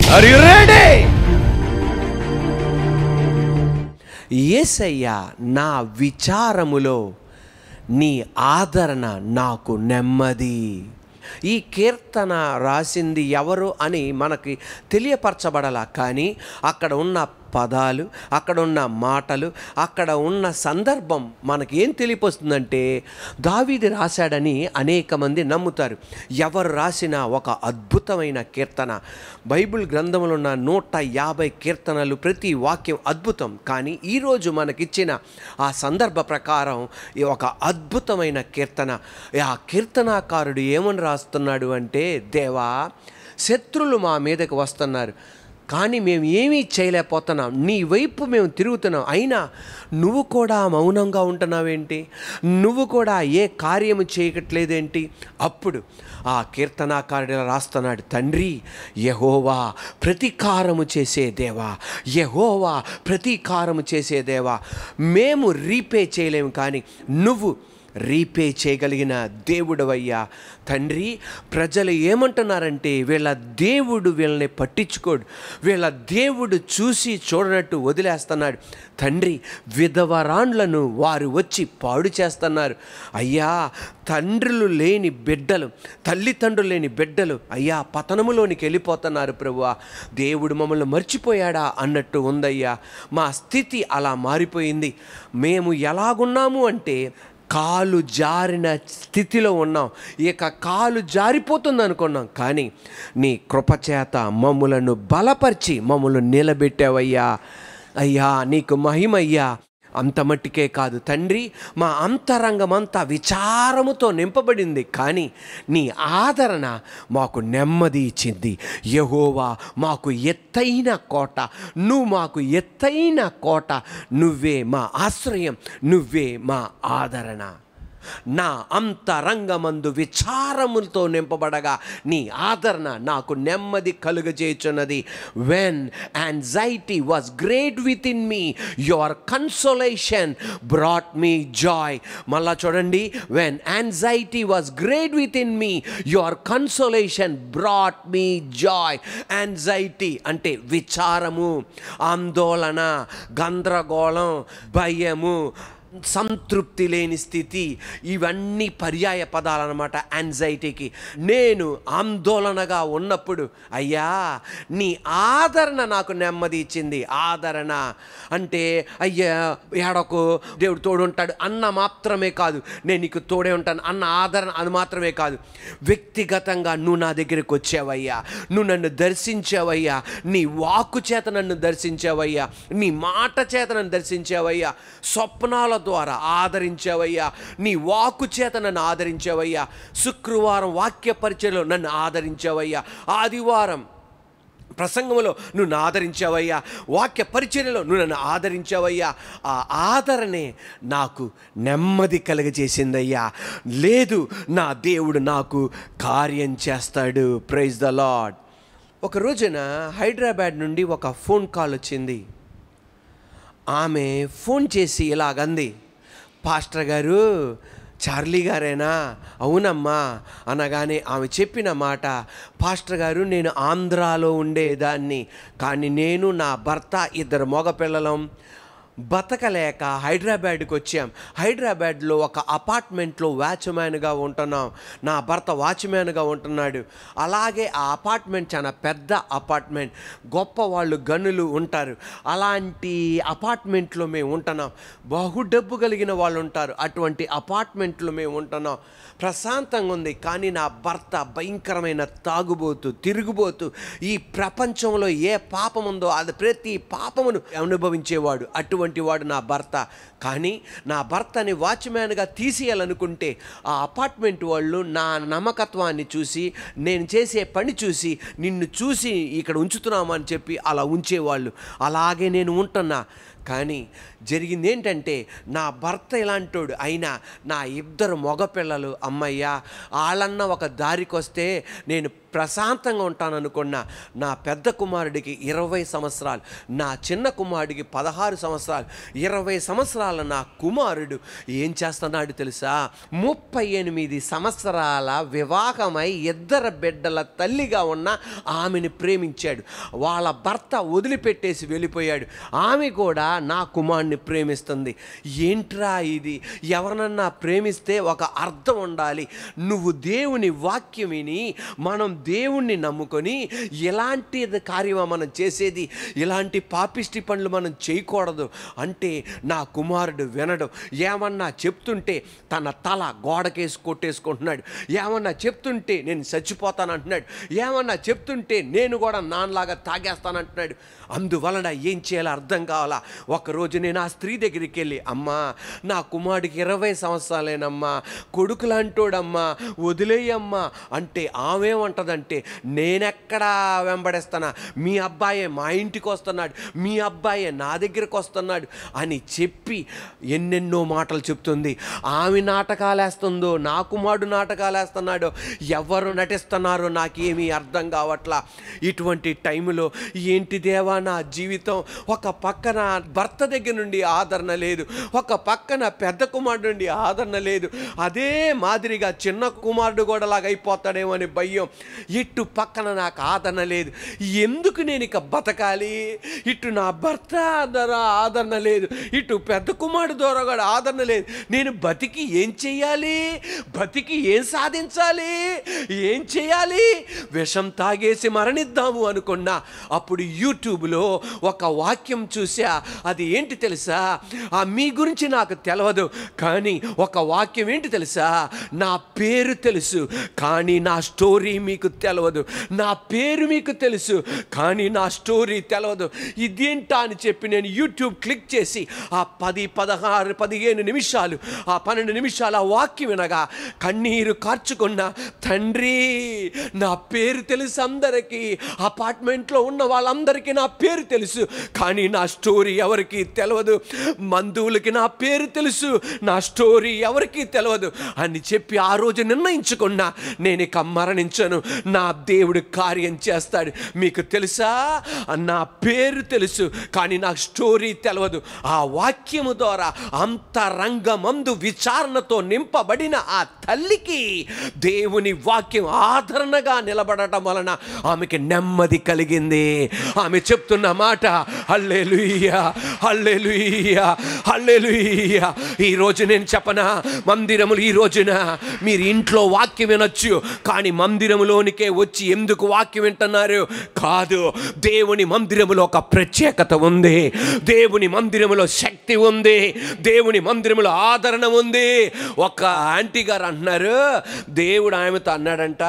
are you ready ఏసయ్య నా విచారములో నీ ఆదరణ నాకు నెమ్మది ఈ కీర్తన రాసింది ఎవరు అని మనకి తెలియపరచబడాల కానీ అక్కడ ఉన్న పదాలు అక్కడ ఉన్న మాటలు అక్కడ ఉన్న సందర్భం మనకి ఏం తెలియపొస్తుందంటే దావీది రాశాడని అనేక మంది నమ్ముతారు ఎవరు రాసిన ఒక అద్భుతమైన కీర్తన బైబిల్ గ్రంథంలో ఉన్న నూట యాభై కీర్తనలు ప్రతి వాక్యం అద్భుతం కానీ ఈరోజు మనకిచ్చిన ఆ సందర్భ ప్రకారం ఈ ఒక అద్భుతమైన కీర్తన ఆ కీర్తనాకారుడు ఏమని రాస్తున్నాడు అంటే దేవా శత్రులు మా మీదకి వస్తున్నారు కానీ మేము ఏమీ చేయలేకపోతున్నాం నీ వైపు మేము తిరుగుతున్నాం అయినా నువ్వు కూడా మౌనంగా ఉంటున్నావేంటి నువ్వు కూడా ఏ కార్యము చేయట్లేదేంటి అప్పుడు ఆ కీర్తనాకారుడు ఇలా రాస్తున్నాడు తండ్రి యహోవా ప్రతీకారము చేసే దేవా యహోవా ప్రతీకారము చేసే దేవా మేము రీపే చేయలేము కానీ నువ్వు రీపే చేయగలిగిన దేవుడవయ్యా తండ్రి ప్రజలు ఏమంటున్నారంటే వీళ్ళ దేవుడు వీళ్ళని పట్టించుకోడు వీళ్ళ దేవుడు చూసి చూడనట్టు వదిలేస్తున్నాడు తండ్రి విధవరాండ్లను వారు వచ్చి పాడు చేస్తున్నారు అయ్యా తండ్రులు లేని బిడ్డలు తల్లిదండ్రులు లేని బిడ్డలు అయ్యా పతనములోనికి వెళ్ళిపోతున్నారు ప్రభువా దేవుడు మమ్మల్ని మర్చిపోయాడా అన్నట్టు ఉందయ్యా మా స్థితి అలా మారిపోయింది మేము ఎలాగున్నాము అంటే కాలు జారిన స్థితిలో ఉన్నాం ఇక కాలు జారిపోతుంది అనుకున్నాం కానీ నీ కృపచేత మమ్ములను బలపరిచి మమ్మల్ని నిలబెట్టావయ్యా అయ్యా నీకు మహిమయ్యా అంత మట్టికే కాదు తండ్రి మా అంతరంగమంతా విచారముతో నింపబడింది కానీ నీ ఆదరణ మాకు నెమ్మది ఇచ్చింది యహోవా మాకు ఎత్తైన కోట నువ్వు మాకు ఎత్తైన కోట నువ్వే మా ఆశ్రయం నువ్వే మా ఆదరణ నా అంతరంగమందు విచారములతో నింపబడగా నీ ఆదరణ నాకు నెమ్మది కలుగజేయుచున్నది when anxiety was great within me your consolation brought me joy మళ్ళా చూడండి when anxiety was great within me your consolation brought me joy anxiety అంటే విచారము ఆందోళన గందరగోళం భయము సంతృప్తి లేని స్థితి ఇవన్నీ పర్యాయ పదాలు అనమాట యాంగ్జైటీకి నేను ఆందోళనగా ఉన్నప్పుడు అయ్యా నీ ఆదరణ నాకు నెమ్మది ఇచ్చింది ఆదరణ అంటే అయ్యా ఏడకు దేవుడు తోడు ఉంటాడు అన్న మాత్రమే కాదు నేను నీకు తోడే ఉంటాను అన్న ఆదరణ అది మాత్రమే కాదు వ్యక్తిగతంగా నువ్వు నా దగ్గరికి వచ్చావయ్యా నువ్వు నన్ను దర్శించావయ్యా నీ వాక్కు చేత నన్ను దర్శించావయ్యా నీ మాట చేత నన్ను దర్శించావయ్యా స్వప్నాల ద్వారా ఆదరించావయ్యా నీ వాక్కు చేత నన్ను ఆదరించావయ్యా శుక్రవారం వాక్య పరిచయలో నన్ను ఆదరించావయ్యా ఆదివారం ప్రసంగంలో నువ్వు నన్ను ఆదరించావయ్యా వాక్య పరిచర్యలో నువ్వు నన్ను ఆదరించావయ్యా ఆ ఆదరణే నాకు నెమ్మది కలగజేసిందయ్యా లేదు నా దేవుడు నాకు కార్యం చేస్తాడు ప్రైజ్ ద లాడ్ ఒక రోజున హైదరాబాద్ నుండి ఒక ఫోన్ కాల్ వచ్చింది ఆమె ఫోన్ చేసి ఇలాగంది పాస్టర్ గారు చార్లీ గారేనా అవునమ్మా అనగానే ఆమె చెప్పిన మాట పాస్టర్ గారు నేను ఆంధ్రాలో ఉండేదాన్ని కానీ నేను నా భర్త ఇద్దరు మగపిల్లలం బతకలేక హైదరాబాద్కి వచ్చాం హైదరాబాద్లో ఒక అపార్ట్మెంట్లో వాచ్మ్యాన్గా ఉంటున్నాం నా భర్త వాచ్మ్యాన్గా ఉంటున్నాడు అలాగే ఆ అపార్ట్మెంట్ చాలా పెద్ద అపార్ట్మెంట్ గొప్ప వాళ్ళు గనులు ఉంటారు అలాంటి అపార్ట్మెంట్లో మేము ఉంటున్నాం బహు డబ్బు కలిగిన వాళ్ళు ఉంటారు అటువంటి అపార్ట్మెంట్లో మేము ఉంటున్నాం ప్రశాంతంగా ఉంది కానీ నా భర్త భయంకరమైన తాగుబోతు తిరుగుబోతు ఈ ప్రపంచంలో ఏ పాపం ఉందో అది ప్రతి పాపమును అనుభవించేవాడు అటువంటి వాడు నా భర్త కానీ నా భర్తని వాచ్మ్యాన్గా తీసేయాలనుకుంటే ఆ అపార్ట్మెంట్ వాళ్ళు నా నమ్మకత్వాన్ని చూసి నేను చేసే పని చూసి నిన్ను చూసి ఇక్కడ ఉంచుతున్నామని చెప్పి అలా ఉంచేవాళ్ళు అలాగే నేను ఉంటున్నా కానీ జరిగింది ఏంటంటే నా భర్త ఇలాంటోడు అయినా నా ఇద్దరు మగపిల్లలు అమ్మయ్య వాళ్ళన్న ఒక దారికి వస్తే నేను ప్రశాంతంగా ఉంటాను అనుకున్నా నా పెద్ద కుమారుడికి ఇరవై సంవత్సరాలు నా చిన్న కుమారుడికి పదహారు సంవత్సరాలు ఇరవై సంవత్సరాల నా కుమారుడు ఏం చేస్తున్నాడు తెలుసా ముప్పై ఎనిమిది సంవత్సరాల వివాహమై ఇద్దరు బిడ్డల తల్లిగా ఉన్న ఆమెను ప్రేమించాడు వాళ్ళ భర్త వదిలిపెట్టేసి వెళ్ళిపోయాడు ఆమె కూడా నా కుమారుడిని ప్రేమిస్తుంది ఏంట్రా ఇది ఎవరినన్నా ప్రేమిస్తే ఒక అర్థం ఉండాలి నువ్వు దేవుని వాక్యం విని మనం దేవుణ్ణి నమ్ముకొని ఎలాంటి కార్యమా మనం చేసేది ఇలాంటి పాపిష్టి పనులు మనం చేయకూడదు అంటే నా కుమారుడు వినడు ఏమన్నా చెప్తుంటే తన తల గోడకేసి కొట్టేసుకుంటున్నాడు ఏమన్నా చెప్తుంటే నేను చచ్చిపోతాను అంటున్నాడు ఏమన్నా చెప్తుంటే నేను కూడా నాన్నలాగా తాగేస్తానంటున్నాడు అందువలన ఏం చేయాలో అర్థం కావాలా ఒకరోజు నేను ఆ స్త్రీ దగ్గరికి వెళ్ళి అమ్మా నా కుమారుడికి ఇరవై సంవత్సరాలేనమ్మా కొడుకులంటోడమ్మా వదిలేయమ్మా అంటే ఆమెమంటదంటే నేనెక్కడా వెంబడేస్తానా మీ అబ్బాయే మా ఇంటికి వస్తున్నాడు మీ అబ్బాయే నా దగ్గరికి వస్తున్నాడు అని చెప్పి ఎన్నెన్నో మాటలు చెప్తుంది ఆమె నాటకాలు వేస్తుందో నా కుమారుడు నాటకాలు వేస్తున్నాడో ఎవరు నటిస్తున్నారో నాకేమీ అర్థం కావట్లా ఇటువంటి టైంలో ఏంటి దేవా నా జీవితం ఒక పక్కన భర్త దగ్గర నుండి ఆదరణ లేదు ఒక పక్కన పెద్ద కుమారుడు నుండి ఆదరణ లేదు అదే మాదిరిగా చిన్న కుమారుడు కూడా లాగా అయిపోతాడేమో అని భయం ఇటు పక్కన నాకు ఆదరణ లేదు ఎందుకు నేను ఇక బతకాలి ఇటు నా భర్త ద్వారా ఆదరణ లేదు ఇటు పెద్ద కుమారుడు ద్వారా కూడా ఆదరణ లేదు నేను బతికి ఏం చెయ్యాలి బతికి ఏం సాధించాలి ఏం చేయాలి విషం తాగేసి మరణిద్దాము అనుకున్నా అప్పుడు యూట్యూబ్లో ఒక వాక్యం చూసా అది ఏంటి తెలుసా ఆ మీ గురించి నాకు తెలియదు కానీ ఒక వాక్యం ఏంటి తెలుసా నా పేరు తెలుసు కానీ నా స్టోరీ మీకు తెలియదు నా పేరు మీకు తెలుసు కానీ నా స్టోరీ తెలియదు ఇదేంటా అని చెప్పి నేను యూట్యూబ్ క్లిక్ చేసి ఆ పది పదహారు పదిహేను నిమిషాలు ఆ పన్నెండు నిమిషాలు ఆ వాక్యం వినగా కన్నీరు కార్చుకున్న తండ్రి నా పేరు తెలుసు అందరికీ అపార్ట్మెంట్లో ఉన్న వాళ్ళందరికీ నా పేరు తెలుసు కానీ నా స్టోరీ ఎవరికి తెలియదు బంధువులకి నా పేరు తెలుసు నా స్టోరీ ఎవరికి తెలియదు అని చెప్పి ఆ రోజు నిర్ణయించుకున్నా నేను ఇక మరణించను నా దేవుడు కార్యం చేస్తాడు మీకు తెలుసా నా పేరు తెలుసు కానీ నాకు స్టోరీ తెలియదు ఆ వాక్యము ద్వారా అంతరంగమందు విచారణతో నింపబడిన ఆ తల్లికి దేవుని వాక్యం ఆదరణగా నిలబడటం వలన ఆమెకి నెమ్మది కలిగింది ఆమె చెప్తున్న మాట హల్లెలూయా హల్లెలూయా హల్లెలూయా ఈ రోజు నేను చెప్పనా మందిరములు ఈ రోజున మీరు ఇంట్లో వాక్యం వినొచ్చు కానీ మందిరములోనికే వచ్చి ఎందుకు వాక్యం వింటున్నారు కాదు దేవుని మందిరములో ఒక ప్రత్యేకత ఉంది దేవుని మందిరములో శక్తి ఉంది దేవుని మందిరములో ఆదరణ ఉంది ఒక ఆంటీ గారు అంటున్నారు దేవుడు ఆమెతో అన్నాడంట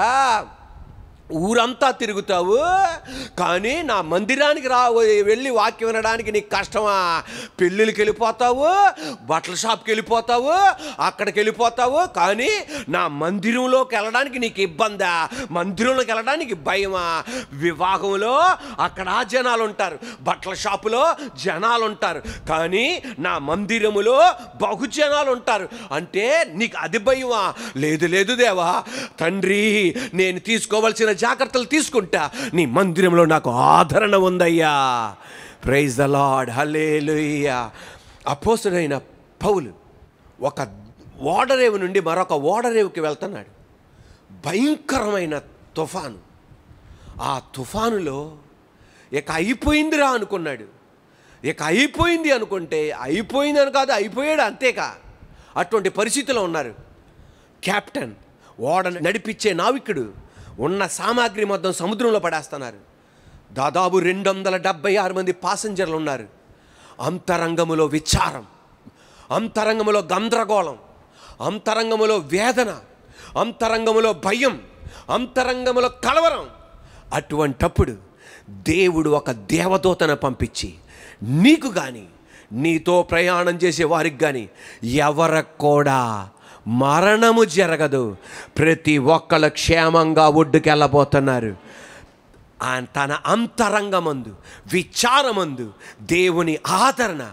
ఊరంతా తిరుగుతావు కానీ నా మందిరానికి రా వెళ్ళి వాక్యం వినడానికి నీకు కష్టమా పెళ్ళిళ్ళకి వెళ్ళిపోతావు బట్టల షాప్కి వెళ్ళిపోతావు అక్కడికి వెళ్ళిపోతావు కానీ నా మందిరంలోకి వెళ్ళడానికి నీకు ఇబ్బందా మందిరంలోకి వెళ్ళడానికి భయమా వివాహంలో అక్కడ జనాలు ఉంటారు బట్టల షాపులో జనాలు ఉంటారు కానీ నా మందిరములో బహుజనాలు ఉంటారు అంటే నీకు అది భయమా లేదు లేదు దేవా తండ్రి నేను తీసుకోవాల్సిన జాగ్రత్తలు తీసుకుంటా నీ మందిరంలో నాకు ఆదరణ ఉందయ్యా ప్రైజ్ ద లాడ్ హలేలుయ్యా అపోసుడైన పౌలు ఒక ఓడరేవు నుండి మరొక ఓడరేవుకి వెళ్తున్నాడు భయంకరమైన తుఫాను ఆ తుఫానులో ఇక అయిపోయిందిరా అనుకున్నాడు ఇక అయిపోయింది అనుకుంటే అయిపోయింది అని కాదు అయిపోయాడు అంతేకా అటువంటి పరిస్థితిలో ఉన్నారు కెప్టెన్ ఓడ నడిపించే నావికుడు ఉన్న సామాగ్రి మొత్తం సముద్రంలో పడేస్తున్నారు దాదాపు రెండు వందల డెబ్బై ఆరు మంది పాసెంజర్లు ఉన్నారు అంతరంగములో విచారం అంతరంగములో గందరగోళం అంతరంగములో వేదన అంతరంగములో భయం అంతరంగములో కలవరం అటువంటప్పుడు దేవుడు ఒక దేవదూతను పంపించి నీకు కానీ నీతో ప్రయాణం చేసే వారికి కానీ ఎవరికి కూడా మరణము జరగదు ప్రతి ఒక్కళ్ళు క్షేమంగా ఒడ్డుకెళ్ళబోతున్నారు ఆ తన అంతరంగమందు విచారమందు దేవుని ఆదరణ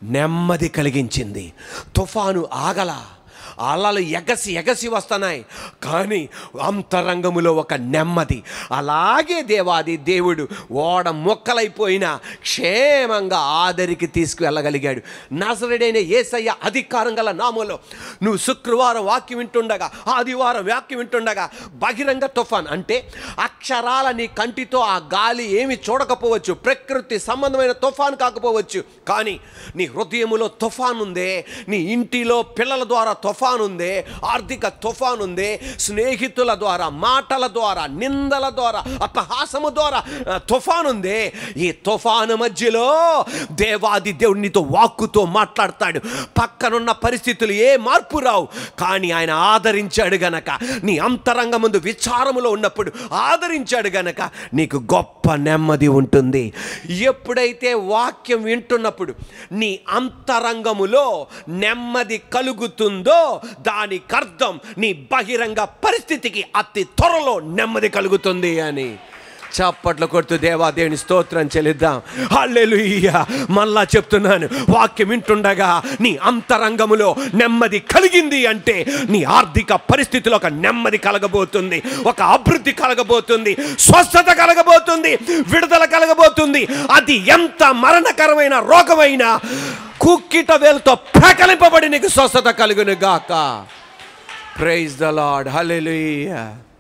నెమ్మది కలిగించింది తుఫాను ఆగల అలలు ఎగసి ఎగసి వస్తున్నాయి కానీ అంతరంగములో ఒక నెమ్మది అలాగే దేవాది దేవుడు ఓడ మొక్కలైపోయిన క్షేమంగా ఆదరికి తీసుకువెళ్ళగలిగాడు నజరుడైన ఏసయ్య అధికారం గల నామలో నువ్వు శుక్రవారం వాక్యం వింటుండగా ఆదివారం వాక్యం వింటుండగా బహిరంగ తుఫాన్ అంటే అక్షరాల నీ కంటితో ఆ గాలి ఏమి చూడకపోవచ్చు ప్రకృతి సంబంధమైన తుఫాన్ కాకపోవచ్చు కానీ నీ హృదయములో తుఫాన్ ఉందే నీ ఇంటిలో పిల్లల ద్వారా తుఫాన్ ఉందే ఆర్థిక తుఫాన్ ఉందే స్నేహితుల ద్వారా మాటల ద్వారా నిందల ద్వారా అపహాసము ద్వారా ఆ, తుఫాన్ ఉందే ఈ తుఫాను మధ్యలో దేవాది దేవునితో వాక్కుతో మాట్లాడతాడు పక్కనున్న పరిస్థితులు ఏ మార్పు రావు కానీ ఆయన ఆదరించాడు గనక నీ అంతరంగ ముందు విచారములో ఉన్నప్పుడు ఆదరించాడు గనక నీకు గొప్ప నెమ్మది ఉంటుంది ఎప్పుడైతే వాక్యం వింటున్నప్పుడు నీ అంతరంగములో నెమ్మది కలుగుతుందో దానికి అర్థం నీ బహిరంగ పరిస్థితికి అతి త్వరలో నెమ్మది కలుగుతుంది అని చప్పట్లు కొడుతూ దేవాదేవుని స్తోత్రం చెల్లిద్దాం హల్లెలూయా మళ్ళా చెప్తున్నాను వాక్యం వింటుండగా నీ అంతరంగములో నెమ్మది కలిగింది అంటే నీ ఆర్థిక పరిస్థితిలో ఒక నెమ్మది కలగబోతుంది ఒక అభివృద్ధి కలగబోతుంది స్వస్థత కలగబోతుంది విడుదల కలగబోతుంది అది ఎంత మరణకరమైన రోగమైనా కుక్కిట వేలుతో ప్రకలింపబడి నీకు స్వస్థత కలుగును గాక ప్రైజ్ ద లార్డ్ హల్లెలూయా